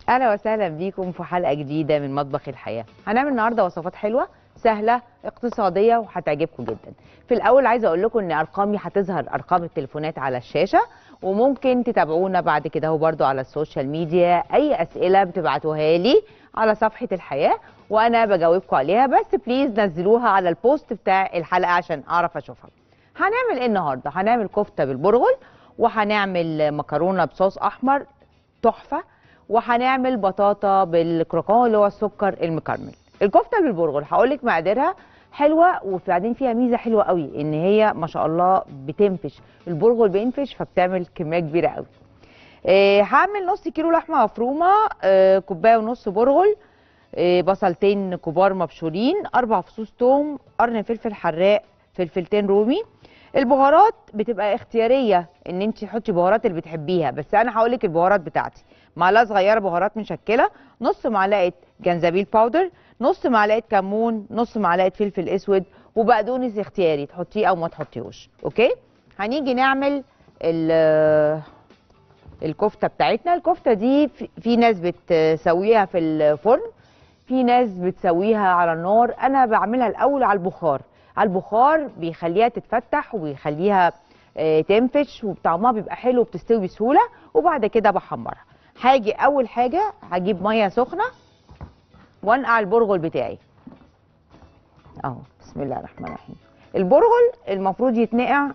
اهلا وسهلا بيكم في حلقه جديده من مطبخ الحياه هنعمل النهارده وصفات حلوه سهله اقتصاديه وهتعجبكم جدا في الاول عايزه اقول لكم ان ارقامي هتظهر ارقام التليفونات على الشاشه وممكن تتابعونا بعد كده هو برضو على السوشيال ميديا اي اسئله بتبعتوها لي على صفحه الحياه وانا بجاوبكم عليها بس بليز نزلوها على البوست بتاع الحلقه عشان اعرف اشوفها هنعمل ايه النهارده هنعمل كفته بالبرغل وهنعمل مكرونه بصوص احمر تحفه وهنعمل بطاطا بالكروكون اللي هو السكر المكرمل الكفته بالبرغل هقول لك مقاديرها حلوه وبعدين فيها ميزه حلوه قوي ان هي ما شاء الله بتنفش البرغل بينفش فبتعمل كميه كبيره قوي آه، هعمل نص كيلو لحمه مفرومه آه، كوبايه ونص برغل آه، بصلتين كبار مبشورين اربع فصوص توم قرن فلفل حراق فلفلتين رومي البهارات بتبقى اختياريه ان انت تحطي بهارات اللي بتحبيها بس انا هقول لك البهارات بتاعتي معلقه صغيره بهارات مشكله نص معلقه جنزبيل باودر نص معلقه كمون نص معلقه فلفل اسود وبقدونس اختياري تحطيه او ما تحطيهوش اوكي هنيجي نعمل ال- الكفته بتاعتنا الكفته دي في- في ناس بتسويها في الفرن في ناس بتسويها على النار انا بعملها الاول على البخار على البخار بيخليها تتفتح وبيخليها آه، تنفش وطعمها بيبقى حلو وبتستوي بسهوله وبعد كده بحمرها هاجي اول حاجه هجيب ميه سخنه وانقع البرغل بتاعي اهو بسم الله الرحمن الرحيم البرغل المفروض يتنقع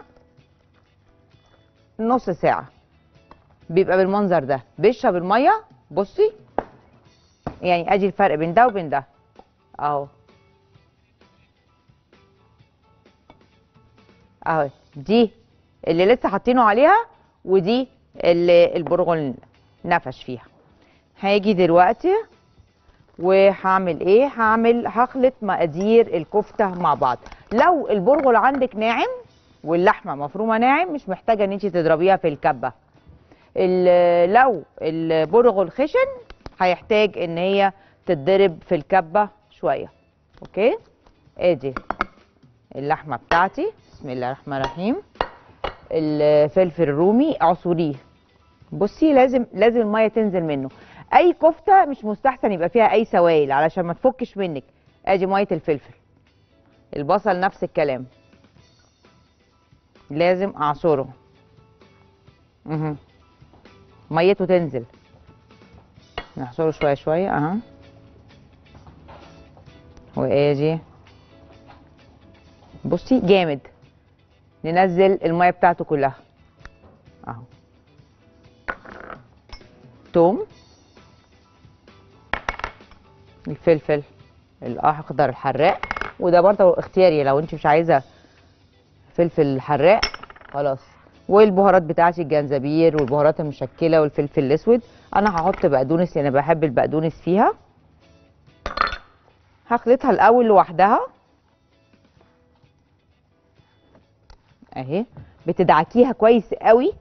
نص ساعه بيبقى بالمنظر ده بيشرب الميه بصي يعني ادي الفرق بين ده وبين ده اهو اهو دي اللي لسه حاطينه عليها ودي اللي البرغل نفش فيها هاجي دلوقتي وهعمل ايه هعمل هخلط مقادير الكفته مع بعض لو البرغل عندك ناعم واللحمه مفرومه ناعم مش محتاجه ان انت تضربيها في الكبه ال- لو البرغل خشن هيحتاج ان هي تتضرب في الكبه شويه اوكي ادي اللحمه بتاعتي بسم الله الرحمن الرحيم الفلفل الرومي اعصريه بصي لازم لازم الميه تنزل منه اي كفته مش مستحسن يبقى فيها اي سوائل علشان ما تفكش منك ادي ميه الفلفل البصل نفس الكلام لازم اعصره اها ميته تنزل نعصره شويه شويه اها وادي بصي جامد ننزل الميه بتاعته كلها اهو توم الفلفل الاخضر الحراق وده برضه اختياري لو انت مش عايزه فلفل حراق خلاص والبهارات بتاعتي الجنزبيل والبهارات المشكله والفلفل الاسود انا هحط بقدونس لان بحب البقدونس فيها هخلطها الاول لوحدها اهي بتدعكيها كويس قوي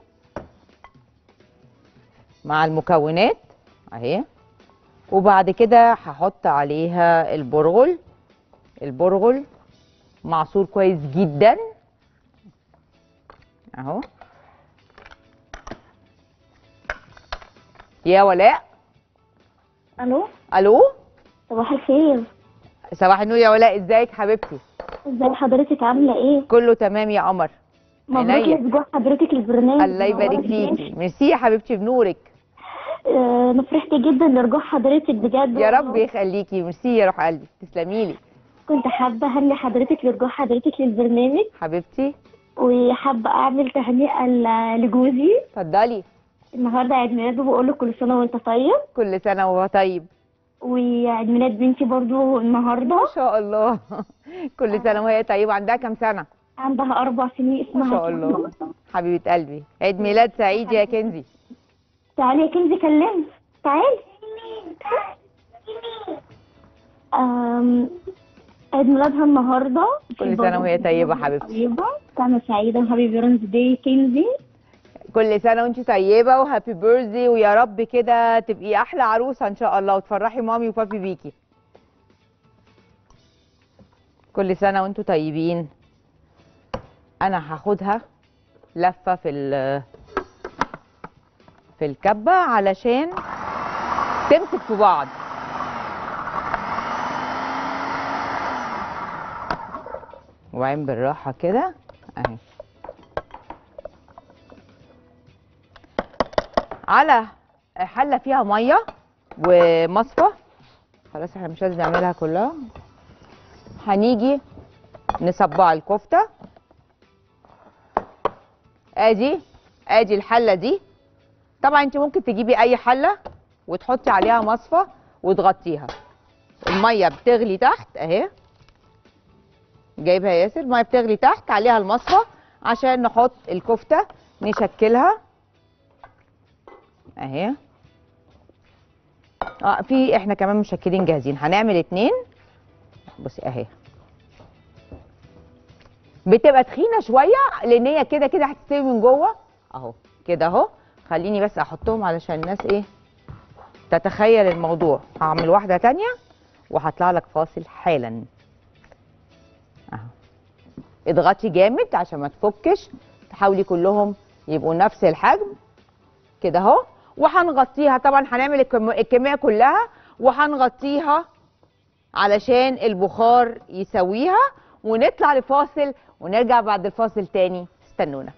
مع المكونات اهي وبعد كده هحط عليها البرغل البرغل معصور كويس جدا اهو يا ولاء الو الو صباح الخير صباح النور يا ولاء ازيك حبيبتي ازي حضرتك عامله ايه كله تمام يا قمر مبروك عينيا. اسبوع حضرتك البرنامج الله يبارك نورتي. فيكي ميرسي يا حبيبتي بنورك آه، انا فرحت جدا لرجوع حضرتك بجد يا رب والله. يخليكي ميرسي يا روح قلبي تسلمي لي كنت حابه اهني حضرتك لرجوع حضرتك للبرنامج حبيبتي وحابه اعمل تهنئه ل- لجوزي اتفضلي النهارده عيد ميلاده بقول له كل سنه وانت طيب كل سنه وهو طيب وعيد ميلاد بنتي برضو النهارده ما شاء الله كل سنه وهي طيبه عندها كام سنه عندها اربع سنين اسمها ما شاء الله حبيبه قلبي عيد ميلاد سعيد يا كنزي تعالي يا كنزي كلمت تعالي أم، عيد ميلادها النهارده كل سنة وهي طيبة حبيبتي. طيبة سنة سعيدة وهابي بيرنز داي كنزي كل سنه وانت طيبه وهابي بيرثدي ويا رب كده تبقي احلى عروسه ان شاء الله وتفرحي مامي وبابي بيكي كل سنه وانتوا طيبين انا هاخدها لفه في ال- في الكبه علشان تمسك في بعض وبعدين بالراحه كده اهي على حله فيها ميه ومصفى خلاص احنا مش لازم نعملها كلها هنيجي نصبع الكفته ادي ادي الحله دي طبعا انت ممكن تجيبي اي حله وتحطي عليها مصفى وتغطيها الميه بتغلي تحت اهي جايبها ياسر الميه بتغلي تحت عليها المصفى عشان نحط الكفته نشكلها اهي اه في احنا كمان مشكلين جاهزين هنعمل اتنين بصي اهي بتبقى تخينه شويه لان هي كده كده هتستوي من جوه اهو كده اهو خليني بس احطهم علشان الناس ايه تتخيل الموضوع هعمل واحده تانية وهطلع لك فاصل حالا اهو اضغطي جامد عشان ما تفكش تحاولي كلهم يبقوا نفس الحجم كده اهو وهنغطيها طبعا هنعمل الكم- الكميه كلها وهنغطيها علشان البخار يسويها ونطلع لفاصل ونرجع بعد الفاصل تاني استنونا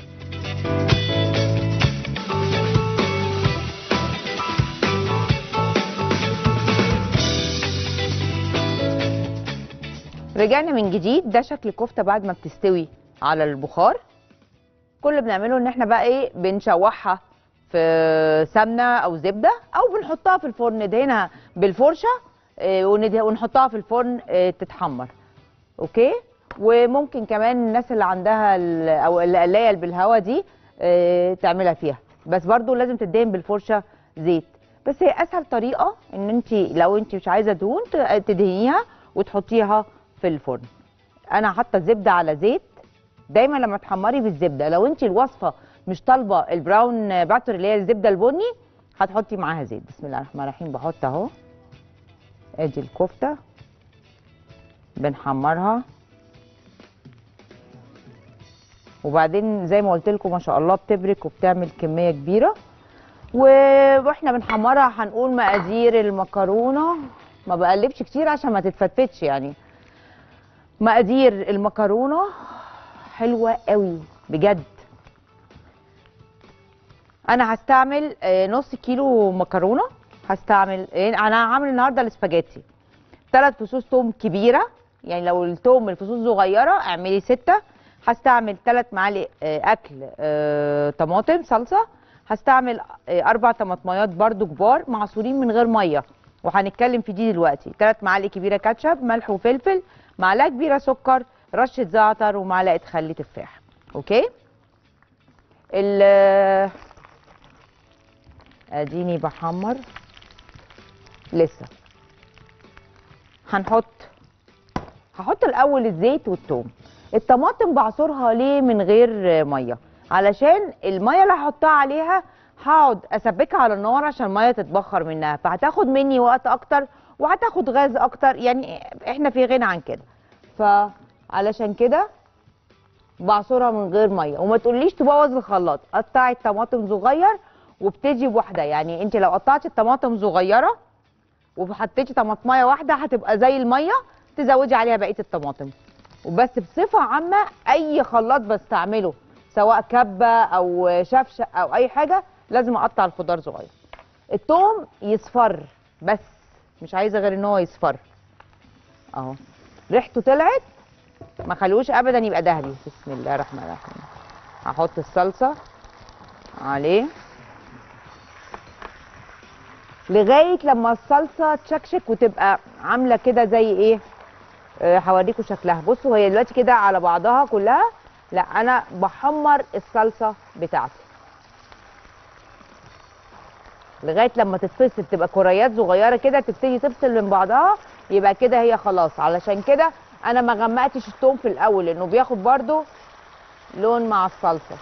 رجعنا من جديد ده شكل الكفته بعد ما بتستوي على البخار كل اللي بنعمله ان احنا بقى ايه بنشوحها في سمنه او زبده او بنحطها في الفرن ندهنها بالفرشه آه، وندhe- ونحطها في الفرن آه، تتحمر اوكي وممكن كمان الناس اللي عندها ال- او القلايه اللي بالهوا دي آه، تعملها فيها بس برضو لازم تدهن بالفرشه زيت بس هي اسهل طريقه ان انت لو انت مش عايزه دهون ت- تدهنيها وتحطيها في الفرن انا حاطه الزبده على زيت دايما لما تحمري بالزبده لو انت الوصفه مش طالبه البراون باتر اللي هي الزبده البني هتحطي معاها زيت بسم الله الرحمن الرحيم بحط اهو ادي الكفته بنحمرها وبعدين زي ما قلت لكم ما شاء الله بتبرك وبتعمل كميه كبيره و- واحنا بنحمرها هنقول مقادير المكرونه ما بقلبش كتير عشان ما تتفتفتش يعني مقادير المكرونه حلوه قوي بجد انا هستعمل آه، نص كيلو مكرونه هستعمل آه، انا هعمل النهارده الاسباجيتي ثلاث فصوص توم كبيره يعني لو التوم الفصوص صغيره اعملي سته هستعمل ثلاث معالق آه، اكل آه، طماطم صلصه هستعمل آه، اربع طماطميات برضو كبار معصورين من غير ميه وهنتكلم في دي دلوقتي ثلاث معالق كبيره كاتشب ملح وفلفل معلقه كبيره سكر رشه زعتر ومعلقه خل تفاح اوكي ال اديني بحمر لسه هنحط هحط الاول الزيت والثوم الطماطم بعصرها ليه من غير ميه علشان الميه اللي هحطها عليها هقعد اسبكها على النار عشان الميه تتبخر منها فهتاخد مني وقت اكتر وهتاخد غاز اكتر يعني احنا في غنى عن كده فعلشان كده بعصرها من غير ميه وما تقوليش تبوظ الخلاط قطعي الطماطم صغير وابتدي بواحده يعني انت لو قطعتي الطماطم صغيره وحطيتي طماطمايه واحده هتبقى زي الميه تزودي عليها بقيه الطماطم وبس بصفه عامه اي خلاط بستعمله سواء كبه او شفشه او اي حاجه لازم اقطع الخضار صغير الثوم يصفر بس مش عايزه غير ان هو يصفر اهو ريحته طلعت ما خلوش ابدا يبقى ذهبي بسم الله الرحمن الرحيم هحط الصلصه عليه لغايه لما الصلصه تشكشك وتبقى عامله كده زي ايه آه، هوريكم شكلها بصوا هي دلوقتي كده على بعضها كلها لا انا بحمر الصلصه بتاعتي لغايه لما تتفصل تبقى كريات صغيره كده تبتدي تفصل من بعضها يبقى كده هي خلاص علشان كده انا ما غمقتش الثوم في الاول لانه بياخد برده لون مع الصلصه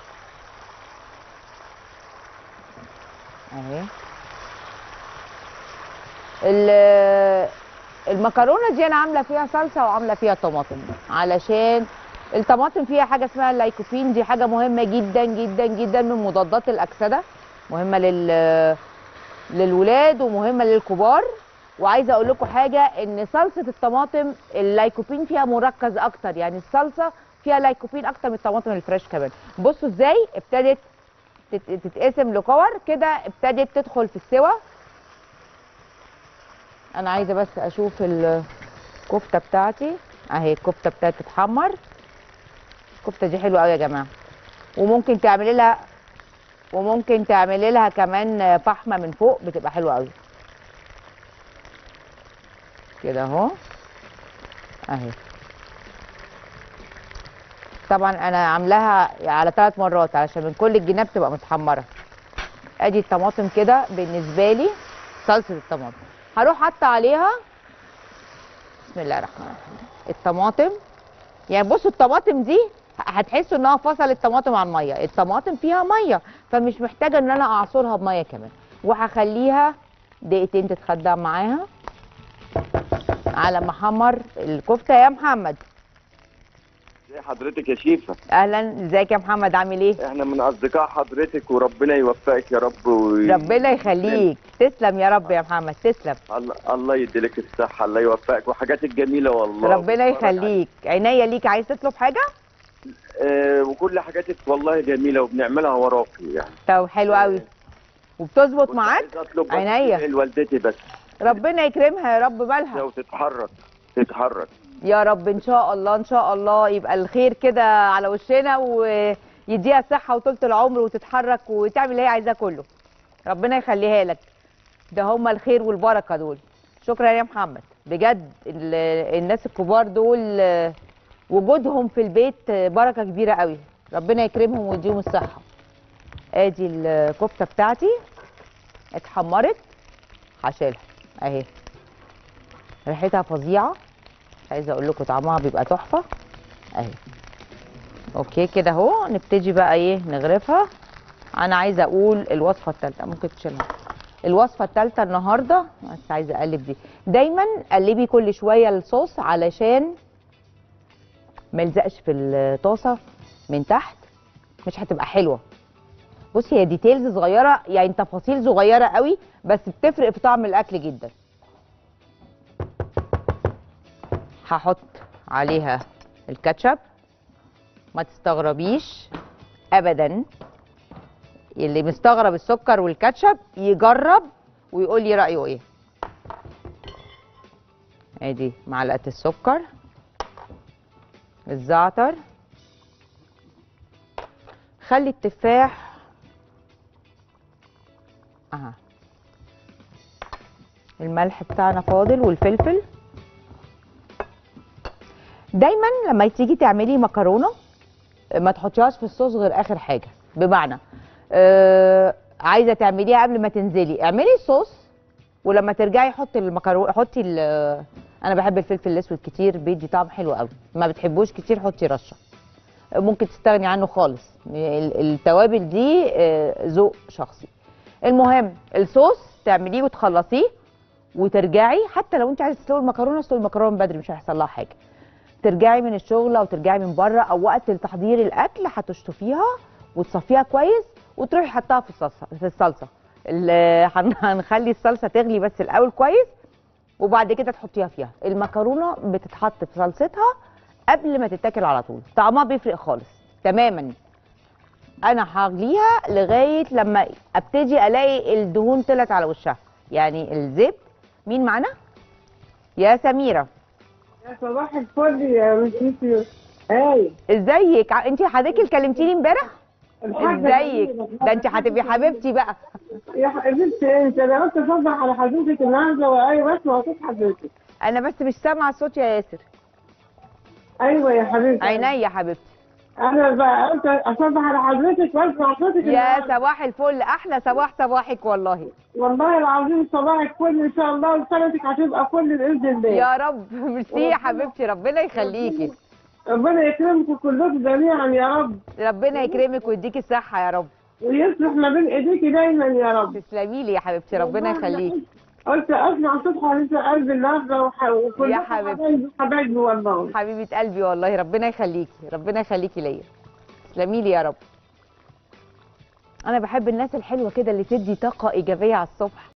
اهي ال- المكرونه دي انا عامله فيها صلصه وعامله فيها طماطم علشان الطماطم فيها حاجه اسمها اللايكوبين دي حاجه مهمه جدا جدا جدا من مضادات الاكسده مهمه لل للولاد ومهمه للكبار وعايزه اقول لكم حاجه ان صلصه الطماطم اللايكوبين فيها مركز اكتر يعني الصلصه فيها لايكوبين اكتر من الطماطم الفريش كمان بصوا ازاي ابتدت تت- تتقسم لكور كده ابتدت تدخل في السوا انا عايزه بس اشوف الكفته بتاعتي اهي الكفته بتاعتي تتحمر الكفته دي حلوه قوي يا جماعه وممكن تعملي لها وممكن تعملي لها كمان فحمه من فوق بتبقى حلوه قوي كده اهو اهي طبعا انا عاملاها على ثلاث مرات علشان من كل الجناب تبقى متحمره ادي الطماطم كده بالنسبه لي صلصه الطماطم هروح حاطه عليها بسم الله الرحمن الرحيم الطماطم يعني بصوا الطماطم دي هتحسوا انها فصلت الطماطم عن ميه الطماطم فيها ميه فمش محتاجه ان انا اعصرها بميه كمان وهخليها دقيقتين تتخدع معاها على ما احمر الكفته يا محمد ازي حضرتك يا شيفا اهلا ازيك يا محمد عامل ايه احنا من اصدقاء حضرتك وربنا يوفقك يا رب و... ربنا يخليك تسلم يا رب يا محمد تسلم الله الله يديلك الصحه الله يوفقك وحاجاتك جميله والله ربنا بتفرج عليك. يخليك عينيا ليك عايز تطلب حاجه آه وكل حاجاتك والله جميله وبنعملها وراكي يعني طب حلو قوي وبتظبط كنت معاك عايز اطلب بس عينيا. تدعي لوالدتي بس ربنا يكرمها يا رب بالها لو تتحرك تتحرك يا رب ان شاء الله ان شاء الله يبقى الخير كده على وشنا ويديها الصحه وطولة العمر وتتحرك وتعمل اللي هي عايزاه كله ربنا يخليها لك ده هم الخير والبركه دول شكرا يا محمد بجد ال- الناس الكبار دول آه، وجودهم في البيت آه، بركه كبيره قوي ربنا يكرمهم ويديهم الصحه ادي الكفته بتاعتي اتحمرت هشيلها اهي ريحتها فظيعه عايزه اقول لكم طعمها بيبقى تحفه اهي اوكي كده اهو نبتدي بقى ايه نغرفها انا عايزه اقول الوصفه الثالثه ممكن تشيلها الوصفه الثالثه النهارده بس عايزه اقلب دي دايما قلبي كل شويه الصوص علشان ما يلزقش في الطاسه من تحت مش هتبقى حلوه بصي هي ديتيلز صغيره يعني تفاصيل صغيره قوي بس بتفرق في طعم الاكل جدا هحط عليها الكاتشب ما تستغربيش ابدا اللي مستغرب السكر والكاتشب يجرب ويقول لي رايه ايه ادي معلقه السكر الزعتر خلي التفاح اها الملح بتاعنا فاضل والفلفل دايما لما تيجي تعملي مكرونه ما تحطيهاش في الصوص غير اخر حاجه بمعنى آه عايزه تعمليها قبل ما تنزلي اعملي الصوص ولما ترجعي حطي المكرونه حطي ال- انا بحب الفلفل الاسود كتير بيدي طعم حلو قوي ما بتحبوش كتير حطي رشه ممكن تستغني عنه خالص ال- التوابل دي آه، ذوق شخصي المهم الصوص تعمليه وتخلصيه وترجعي حتى لو انت عايزه تسلقي المكرونه اسلقي المكرونه من بدري مش هيحصل لها حاجه ترجعي من الشغل او ترجعي من بره او وقت تحضير الاكل هتشطفيها وتصفيها كويس وتروحي حطها في الصلصه في الصلصه ال- هن- هنخلي الصلصه تغلي بس الاول كويس وبعد كده تحطيها فيها المكرونه بتتحط في صلصتها قبل ما تتاكل على طول طعمها بيفرق خالص تماما انا هغليها لغايه لما ابتدي الاقي الدهون طلعت على وشها يعني الزيت مين معانا يا سميره يا صباح الفل يا مسيسي هاي ازيك انت حضرتك اللي كلمتيني امبارح ازيك ده انت هتبقي حبيبتي بقى يا حبيبتي انت انا قلت اصبح على حضرتك النهارده وايوه بسمع صوت حضرتك انا بس مش سامعه الصوت يا ياسر ايوه يا حبيبتي عينيا يا حبيبتي انا بقى قلت اصبح على حضرتك واسمع صوتك يا النهاردة. صباح الفل احلى صباح صباحك والله والله العظيم صباحك فل ان شاء الله وسنتك هتبقى فل باذن الله يا رب ميرسي يا حبيبتي ربنا يخليكي ربنا يكرمكم كلكم جميعا يا رب ربنا يكرمك ويديكي الصحه يا رب ويصلح ما بين ايديكي دايما يا رب تسلمي لي يا حبيبتي ربنا والله يخليكي قلت اسمع صوت حضرتك قلبي النهارده وح- وكلكم يا حبيبتي. حبايبي حبايبي والله حبيبه قلبي والله ربنا يخليكي ربنا يخليكي ليا تسلمي لي يا رب انا بحب الناس الحلوه كده اللي تدي طاقه ايجابيه على الصبح